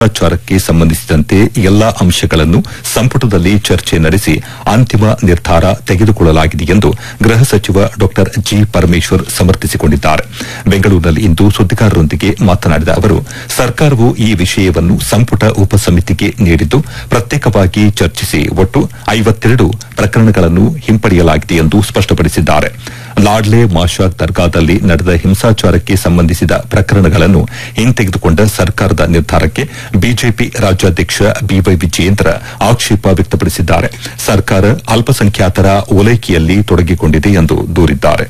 ಭ್ರಷ್ಟಾಚಾರಕ್ಕೆ ಸಂಬಂಧಿಸಿದಂತೆ ಎಲ್ಲಾ ಅಂಶಗಳನ್ನು ಸಂಪುಟದಲ್ಲಿ ಚರ್ಚೆ ನಡೆಸಿ ಅಂತಿಮ ನಿರ್ಧಾರ ತೆಗೆದುಕೊಳ್ಳಲಾಗಿದೆ ಎಂದು ಗೃಹ ಸಚಿವ ಡಾ ಜಿ ಪರಮೇಶ್ವರ್ ಸಮರ್ಥಿಸಿಕೊಂಡಿದ್ದಾರೆ ಬೆಂಗಳೂರಿನಲ್ಲಿಂದು ಸುದ್ದಿಗಾರರೊಂದಿಗೆ ಮಾತನಾಡಿದ ಅವರು ಸರ್ಕಾರವು ಈ ವಿಷಯವನ್ನು ಸಂಪುಟ ಉಪಸಮಿತಿಗೆ ನೀಡಿದ್ದು ಪ್ರತ್ಯೇಕವಾಗಿ ಚರ್ಚಿಸಿ ಒಟ್ಟು ಐವತ್ತೆರಡು ಪ್ರಕರಣಗಳನ್ನು ಹಿಂಪಡೆಯಲಾಗಿದೆ ಎಂದು ಸ್ಪಷ್ಟಪಡಿಸಿದ್ದಾರೆ ಲಾಡ್ಲೆ ಮಾಶಾಕ್ ದರ್ಗಾದಲ್ಲಿ ನಡೆದ ಹಿಂಸಾಚಾರಕ್ಕೆ ಸಂಬಂಧಿಸಿದ ಪ್ರಕರಣಗಳನ್ನು ಹಿಂತೆಗೆದುಕೊಂಡ ಸರ್ಕಾರದ ನಿರ್ಧಾರಕ್ಕೆ ಬಿಜೆಪಿ ರಾಜ್ಯಾಧ್ಯಕ್ಷ ಬಿವೈ ವಿಜಯೇಂದ್ರ ಆಕ್ಷೇಪ ವ್ಯಕ್ತಪಡಿಸಿದ್ದಾರೆ ಸರ್ಕಾರ ಅಲ್ಪಸಂಖ್ಯಾತರ ಓಲೈಕೆಯಲ್ಲಿ ತೊಡಗಿಕೊಂಡಿದೆ ಎಂದು ದೂರಿದ್ದಾರೆ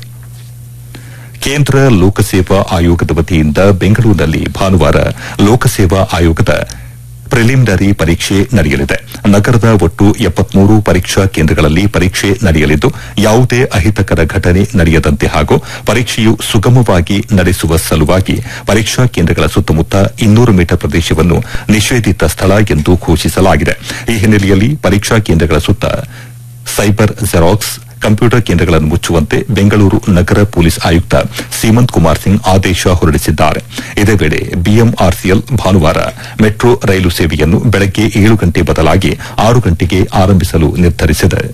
ಕೇಂದ್ರ ಲೋಕಸೇವಾ ಆಯೋಗದ ವತಿಯಿಂದ ಬೆಂಗಳೂರಿನಲ್ಲಿ ಭಾನುವಾರ ಲೋಕಸೇವಾ ಆಯೋಗದ ಪ್ರಿಲಿಮಿನರಿ ಪರೀಕ್ಷೆ ನಡೆಯಲಿದೆ ನಗರದ ಒಟ್ಟು ಎಪ್ಪತ್ಮೂರು ಪರೀಕ್ಷಾ ಕೇಂದ್ರಗಳಲ್ಲಿ ಪರೀಕ್ಷೆ ನಡೆಯಲಿದ್ದು ಯಾವುದೇ ಅಹಿತಕರ ಘಟನೆ ನಡೆಯದಂತೆ ಹಾಗೂ ಪರೀಕ್ಷೆಯು ಸುಗಮವಾಗಿ ನಡೆಸುವ ಸಲುವಾಗಿ ಪರೀಕ್ಷಾ ಕೇಂದ್ರಗಳ ಸುತ್ತಮುತ್ತ ಇನ್ನೂರು ಮೀಟರ್ ಪ್ರದೇಶವನ್ನು ನಿಷೇಧಿತ ಸ್ಥಳ ಎಂದು ಘೋಷಿಸಲಾಗಿದೆ ಈ ಹಿನ್ನೆಲೆಯಲ್ಲಿ ಪರೀಕ್ಷಾ ಕೇಂದ್ರಗಳ ಸುತ್ತ ಸೈಬರ್ ಜೆರಾಕ್ಸ್ ಕಂಪ್ಯೂಟರ್ ಕೇಂದ್ರಗಳನ್ನು ಮುಚ್ಚುವಂತೆ ಬೆಂಗಳೂರು ನಗರ ಪೊಲೀಸ್ ಆಯುಕ್ತ ಸೀಮಂತ್ ಕುಮಾರ್ ಸಿಂಗ್ ಆದೇಶ ಹೊರಡಿಸಿದ್ದಾರೆ ಇದೇ ವೇಳೆ ಬಿಎಂಆರ್ಸಿಎಲ್ ಭಾನುವಾರ ಮೆಟ್ರೋ ರೈಲು ಸೇವೆಯನ್ನು ಬೆಳಗ್ಗೆ ಏಳು ಗಂಟೆ ಬದಲಾಗಿ ಆರು ಗಂಟೆಗೆ ಆರಂಭಿಸಲು ನಿರ್ಧರಿಸಿದೆ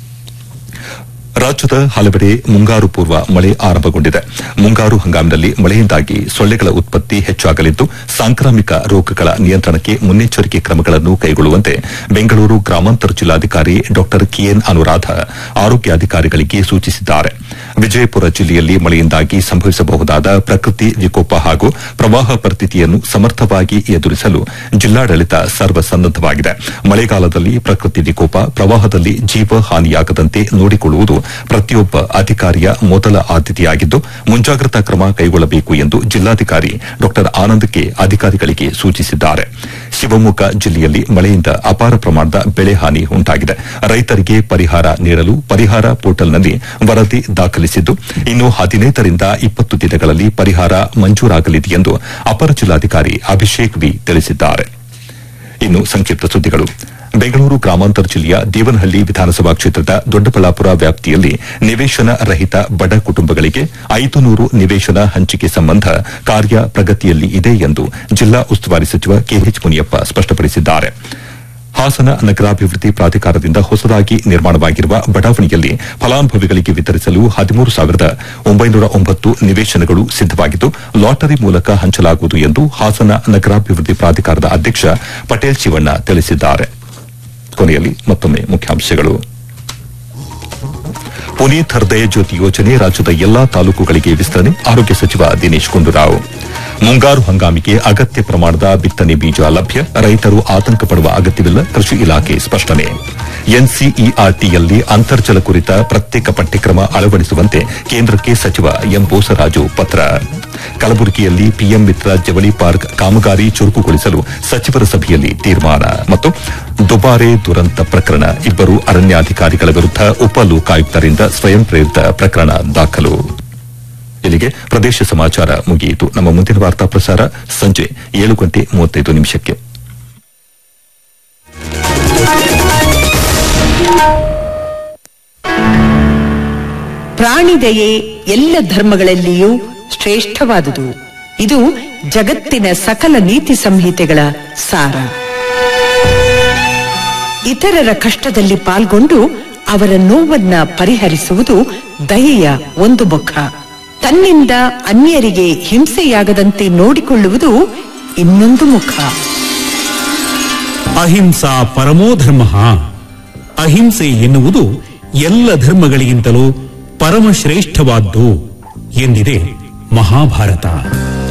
ರಾಜ್ಯದ ಹಲವೆಡೆ ಮುಂಗಾರು ಪೂರ್ವ ಮಳೆ ಆರಂಭಗೊಂಡಿದೆ ಮುಂಗಾರು ಹಂಗಾಮಿನಲ್ಲಿ ಮಳೆಯಿಂದಾಗಿ ಸೊಳ್ಳೆಗಳ ಉತ್ಪತ್ತಿ ಹೆಚ್ಚಾಗಲಿದ್ದು ಸಾಂಕ್ರಾಮಿಕ ರೋಗಗಳ ನಿಯಂತ್ರಣಕ್ಕೆ ಮುನ್ನೆಚ್ಚರಿಕೆ ಕ್ರಮಗಳನ್ನು ಕೈಗೊಳ್ಳುವಂತೆ ಬೆಂಗಳೂರು ಗ್ರಾಮಾಂತರ ಜಿಲ್ಲಾಧಿಕಾರಿ ಡಾ ಕೆಎನ್ ಅನುರಾಧ ಆರೋಗ್ಯಾಧಿಕಾರಿಗಳಿಗೆ ಸೂಚಿಸಿದ್ದಾರೆ ವಿಜಯಪುರ ಜಿಲ್ಲೆಯಲ್ಲಿ ಮಳೆಯಿಂದಾಗಿ ಸಂಭವಿಸಬಹುದಾದ ಪ್ರಕೃತಿ ವಿಕೋಪ ಹಾಗೂ ಪ್ರವಾಹ ಪರಿಸ್ಥಿತಿಯನ್ನು ಸಮರ್ಥವಾಗಿ ಎದುರಿಸಲು ಜಿಲ್ಲಾಡಳಿತ ಸರ್ವಸನ್ನದ್ದವಾಗಿದೆ ಮಳೆಗಾಲದಲ್ಲಿ ಪ್ರಕೃತಿ ವಿಕೋಪ ಪ್ರವಾಹದಲ್ಲಿ ಜೀವ ಹಾನಿಯಾಗದಂತೆ ನೋಡಿಕೊಳ್ಳುವುದು ಪ್ರತಿಯೊಬ್ಬ ಅಧಿಕಾರಿಯ ಮೊದಲ ಆದ್ಯತೆಯಾಗಿದ್ದು ಮುಂಜಾಗ್ರತಾ ಕ್ರಮ ಕೈಗೊಳ್ಳಬೇಕು ಎಂದು ಜಿಲ್ಲಾಧಿಕಾರಿ ಡಾ ಆನಂದ್ ಕೆ ಅಧಿಕಾರಿಗಳಿಗೆ ಸೂಚಿಸಿದ್ದಾರೆ ಶಿವಮೊಗ್ಗ ಜಿಲ್ಲೆಯಲ್ಲಿ ಮಳೆಯಿಂದ ಅಪಾರ ಪ್ರಮಾಣದ ಬೆಳೆ ಹಾನಿ ಉಂಟಾಗಿದೆ ರೈತರಿಗೆ ಪರಿಹಾರ ನೀಡಲು ಪರಿಹಾರ ಪೋರ್ಟಲ್ನಲ್ಲಿ ವರದಿ ದಾಖಲಿಸಿದ್ದು ಇನ್ನು ಹದಿನೈದರಿಂದ ಇಪ್ಪತ್ತು ದಿನಗಳಲ್ಲಿ ಪರಿಹಾರ ಮಂಜೂರಾಗಲಿದೆ ಎಂದು ಅಪರ ಜಿಲ್ಲಾಧಿಕಾರಿ ಅಭಿಷೇಕ್ ವಿ ತಿಳಿಸಿದ್ದಾರೆ ಇನ್ನು ಸಂಕ್ಷಿಪ್ತ ಸುದ್ದಿಗಳು ಬೆಂಗಳೂರು ಗ್ರಾಮಾಂತರ ಜಿಲ್ಲೆಯ ದೇವನಹಳ್ಳಿ ವಿಧಾನಸಭಾ ಕ್ಷೇತ್ರದ ದೊಡ್ಡಬಳ್ಳಾಪುರ ವ್ಯಾಪ್ತಿಯಲ್ಲಿ ನಿವೇಶನ ರಹಿತ ಬಡ ಕುಟುಂಬಗಳಿಗೆ ಐದು ನೂರು ನಿವೇಶನ ಹಂಚಿಕೆ ಸಂಬಂಧ ಕಾರ್ಯ ಪ್ರಗತಿಯಲ್ಲಿ ಇದೆ ಎಂದು ಜಿಲ್ಲಾ ಉಸ್ತುವಾರಿ ಸಚಿವ ಕೆಎಚ್ ಮುನಿಯಪ್ಪ ಸ್ಪಷ್ಟಪಡಿಸಿದ್ದಾರೆ ಹಾಸನ ನಗರಾಭಿವೃದ್ಧಿ ಪ್ರಾಧಿಕಾರದಿಂದ ಹೊಸದಾಗಿ ನಿರ್ಮಾಣವಾಗಿರುವ ಬಡಾವಣೆಯಲ್ಲಿ ಫಲಾನುಭವಿಗಳಿಗೆ ವಿತರಿಸಲು ಹದಿಮೂರು ಸಾವಿರದ ಒಂಬೈನೂರ ಒಂಬತ್ತು ನಿವೇಶನಗಳು ಸಿದ್ದವಾಗಿದ್ದು ಲಾಟರಿ ಮೂಲಕ ಹಂಚಲಾಗುವುದು ಎಂದು ಹಾಸನ ನಗರಾಭಿವೃದ್ಧಿ ಪ್ರಾಧಿಕಾರದ ಅಧ್ಯಕ್ಷ ಪಟೇಲ್ ಶಿವಣ್ಣ ತಿಳಿಸಿದ್ದಾರೆ ಕೊನೆಯಲ್ಲಿ ಮತ್ತೊಮ್ಮೆ ಮುಖ್ಯಾಂಶಗಳು ಪುನೀತ್ ಹೃದಯ ಜ್ಯೋತಿ ಯೋಜನೆ ರಾಜ್ಯದ ಎಲ್ಲಾ ತಾಲೂಕುಗಳಿಗೆ ವಿಸ್ತರಣೆ ಆರೋಗ್ಯ ಸಚಿವ ದಿನೇಶ್ ಗುಂಡೂರಾವ್ ಮುಂಗಾರು ಹಂಗಾಮಿಗೆ ಅಗತ್ಯ ಪ್ರಮಾಣದ ಬಿತ್ತನೆ ಬೀಜ ಲಭ್ಯ ರೈತರು ಆತಂಕ ಪಡುವ ಅಗತ್ಯವಿಲ್ಲ ಕೃಷಿ ಇಲಾಖೆ ಸ್ಪಷ್ಟನೆ ಎನ್ಸಿಇಆರ್ಟಿಯಲ್ಲಿ ಅಂತರ್ಜಲ ಕುರಿತ ಪ್ರತ್ಯೇಕ ಪಠ್ಯಕ್ರಮ ಅಳವಡಿಸುವಂತೆ ಕೇಂದ್ರಕ್ಕೆ ಸಚಿವ ಎಂ ಬೋಸರಾಜು ಪತ್ರ ಕಲಬುರಗಿಯಲ್ಲಿ ಪಿಎಂ ಮಿತ್ರ ಜವಳಿ ಪಾರ್ಕ್ ಕಾಮಗಾರಿ ಚುರುಕುಗೊಳಿಸಲು ಸಚಿವರ ಸಭೆಯಲ್ಲಿ ತೀರ್ಮಾನ ಮತ್ತು ದುಬಾರೆ ದುರಂತ ಪ್ರಕರಣ ಇಬ್ಬರು ಅರಣ್ಯಾಧಿಕಾರಿಗಳ ವಿರುದ್ಧ ಉಪ ಲೋಕಾಯುಕ್ತರಿಂದ ಸ್ವಯಂ ಪ್ರೇರಿತ ಪ್ರಕರಣ ದಾಖಲು ಇಲ್ಲಿಗೆ ಪ್ರದೇಶ ಸಮಾಚಾರ ಮುಗಿಯಿತು ನಮ್ಮ ಮುಂದಿನ ವಾರ್ತಾ ಪ್ರಸಾರ ಸಂಜೆ ಏಳು ಗಂಟೆ ಮೂವತ್ತೈದು ನಿಮಿಷಕ್ಕೆ ಪ್ರಾಣಿದಯೆ ಎಲ್ಲ ಧರ್ಮಗಳಲ್ಲಿಯೂ ಶ್ರೇಷ್ಠವಾದುದು ಇದು ಜಗತ್ತಿನ ಸಕಲ ನೀತಿ ಸಂಹಿತೆಗಳ ಸಾರ ಇತರರ ಕಷ್ಟದಲ್ಲಿ ಪಾಲ್ಗೊಂಡು ಅವರ ನೋವನ್ನ ಪರಿಹರಿಸುವುದು ದಯೆಯ ಒಂದು ಮುಖ ತನ್ನಿಂದ ಅನ್ಯರಿಗೆ ಹಿಂಸೆಯಾಗದಂತೆ ನೋಡಿಕೊಳ್ಳುವುದು ಇನ್ನೊಂದು ಮುಖ ಅಹಿಂಸಾ ಪರಮೋ ಧರ್ಮ ಅಹಿಂಸೆ ಎನ್ನುವುದು ಎಲ್ಲ ಧರ್ಮಗಳಿಗಿಂತಲೂ ಪರಮಶ್ರೇಷ್ಠವಾದ್ದು ಎಂದಿದೆ ಮಹಾಭಾರತ